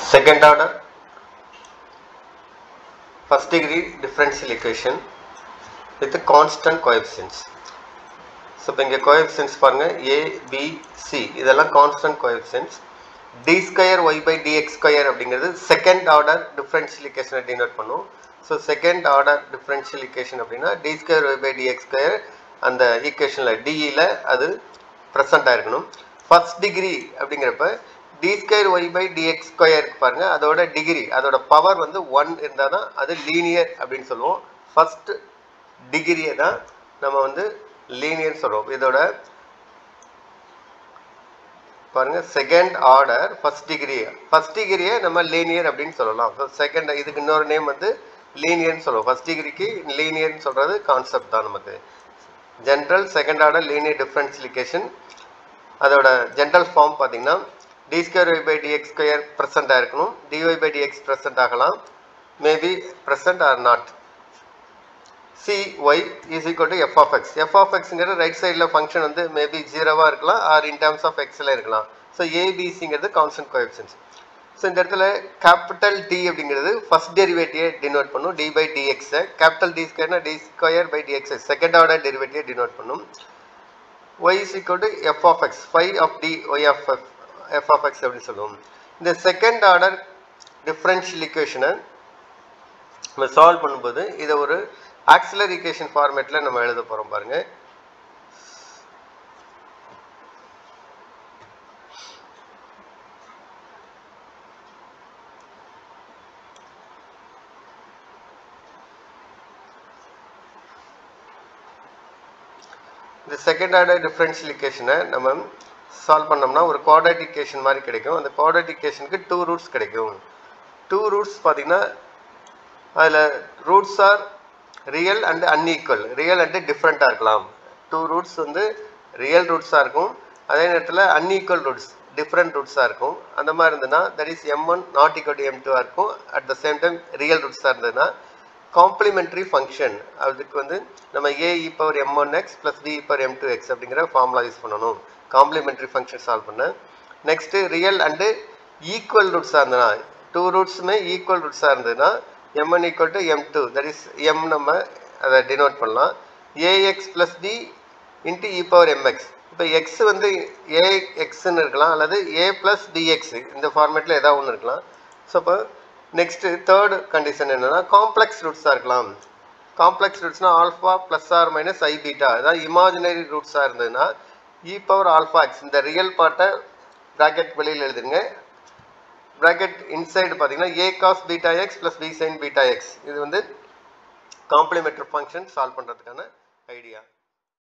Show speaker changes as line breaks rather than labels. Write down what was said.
second order first degree differential equation with the constant coefficients so இப்போ இங்கே coefficients பாருங்கள் A B C இதெல்லாம் constant coefficients D square Y by D X square அப்படிங்கிறது second order differential இக்கேஷனை denote பண்ணும் so second order differential equation அப்படின்னா D square Y by D X square அந்த ஈக்குவேஷனில் டிஇயில் அது ப்ரெசண்ட் ஆயிருக்கணும் ஃபர்ஸ்ட் டிகிரி அப்படிங்கிறப்ப D square Y by D X ஸ்கொயருக்கு பாருங்கள் அதோட டிகிரி அதோட பவர் வந்து ஒன் இருந்தால் தான் அது லீனியர் அப்படின்னு சொல்லுவோம் ஃபர்ஸ்ட் டிகிரியை தான் நம்ம வந்து லீனியர் சொல்கிறோம் இதோட பாருங்க second order first degree first டிகிரியை நம்ம லீனியர் அப்படின்னு சொல்லலாம் ஸோ செகண்ட் இதுக்கு இன்னொரு நேம் வந்து லீனியர்னு சொல்லுவோம் ஃபர்ஸ்ட் டிகிரிக்கு லீனியர்னு சொல்கிறது கான்செப்ட் தான் நமக்கு ஜென்ரல் செகண்ட் ஆர்டர் லீனியர் டிஃப்ரென்சிலிகேஷன் அதோட ஜென்ரல் ஃபார்ம் பார்த்தீங்கன்னா D square Y by D X square present இருக்கணும் டிஒய் பை டிஎக்ஸ் ப்ரெசென்ட் ஆகலாம் maybe present or not C Y is equal to F of X F of எக்ஸுங்கிறது right சைடில் function வந்து maybe ஜீரோவாக இருக்கலாம் ஆர் இன் டேர்ம்ஸ் ஆஃப் எக்ஸில் இருக்கலாம் so ஏபிசிங்கிறது கான்ஸ்டன்ட் கோஎஃபிஷியன்ஸ் ஸோ இந்த இடத்துல கேபிட்டல் டி அப்படிங்கிறது ஃபர்ஸ்ட் டெரிவேட்டிவை டினோட் பண்ணும் டி பை டிஎக்ஸை கேபிட்டல் டி ஸ்கொயர்னா D square by D X second order டெரிவேட்டிவை டினோட் பண்ணும் Y is equal to F of X five of D Y of F F of X அப்படின்னு சொல்லுவோம் இந்த second order differential இக்குவேஷனை நம்ம solve பண்ணும்போது இதை ஒரு ஆக்சிலர் ஈக்குவேஷன் ஃபார்மேட்டில் நம்ம எழுத போகிறோம் பாருங்க இந்த செகண்ட் ஆர்டர் டிஃப்ரென்ஷியல் ஈக்குவேஷனை நம்ம சால்வ் பண்ணோம்னா ஒரு குவாட்ரேட்டிக் ஈக்குவேஷன் மாதிரி கிடைக்கும் அந்த குவாட்ரேட்டிக் ஈக்குவேஷனுக்கு டூ ரூட்ஸ் கிடைக்கும் டூ ரூட்ஸ் பார்த்தீங்கன்னா அதில் roots are real and unequal real and டிஃப்ரெண்ட்டாக இருக்கலாம் டூ ரூட்ஸ் வந்து ரியல் ரூட்ஸாக இருக்கும் அதே நேரத்தில் அன்ஈக்குவல் ரூட்ஸ் டிஃப்ரெண்ட் ரூட்ஸாக இருக்கும் அந்த மாதிரி இருந்ததுன்னா that is M one not equal to M டூவாக இருக்கும் at the same time real ரூட்ஸாக இருந்ததுன்னா காம்ப்ளிமெண்ட்ரி ஃபங்க்ஷன் அதுக்கு வந்து நம்ம A E power M one X plus B power M two X அப்படிங்கிற ஃபார்முலா யூஸ் பண்ணணும் காம்ப்ளிமெண்ட்ரி ஃபங்க்ஷன் சால்வ் பண்ண நெக்ஸ்ட்டு ரியல் அண்டு ஈக்குவல் ரூட்ஸாக இருந்ததுன்னா டூ ரூட்ஸுமே ஈக்குவல் ரூட்ஸாக இருந்ததுன்னா m1 equal to m2 that is m நம்ம அதை denote பண்ணலாம் ax plus b into e power mx இப்போ x வந்து axன்னு இருக்கலாம் அல்லது a plus bx இந்த ஃபார்மேட்டில் ஏதாவது ஒன்று இருக்கலாம் ஸோ இப்போ நெக்ஸ்ட்டு தேர்ட் கண்டிஷன் என்னென்னா காம்ப்ளெக்ஸ் ரூட்ஸாக இருக்கலாம் காம்ப்ளெக்ஸ் ரூட்ஸ்னா alpha plus or minus I beta அதாவது இமேஜினரி ரூட்ஸாக இருந்ததுன்னா இ பவர் ஆல்ஃபா எக்ஸ் இந்த ரியல் பார்ட்டை ப்ராக்கெட் வெளியில் எழுதுங்க ப்ராக்கெட் இன்சைடு பார்த்தீங்கன்னா A cos beta X plus B sin beta X இது வந்து காம்ப்ளிமெண்ட்ரி ஃபங்க்ஷன் சால்வ் பண்ணுறதுக்கான ஐடியா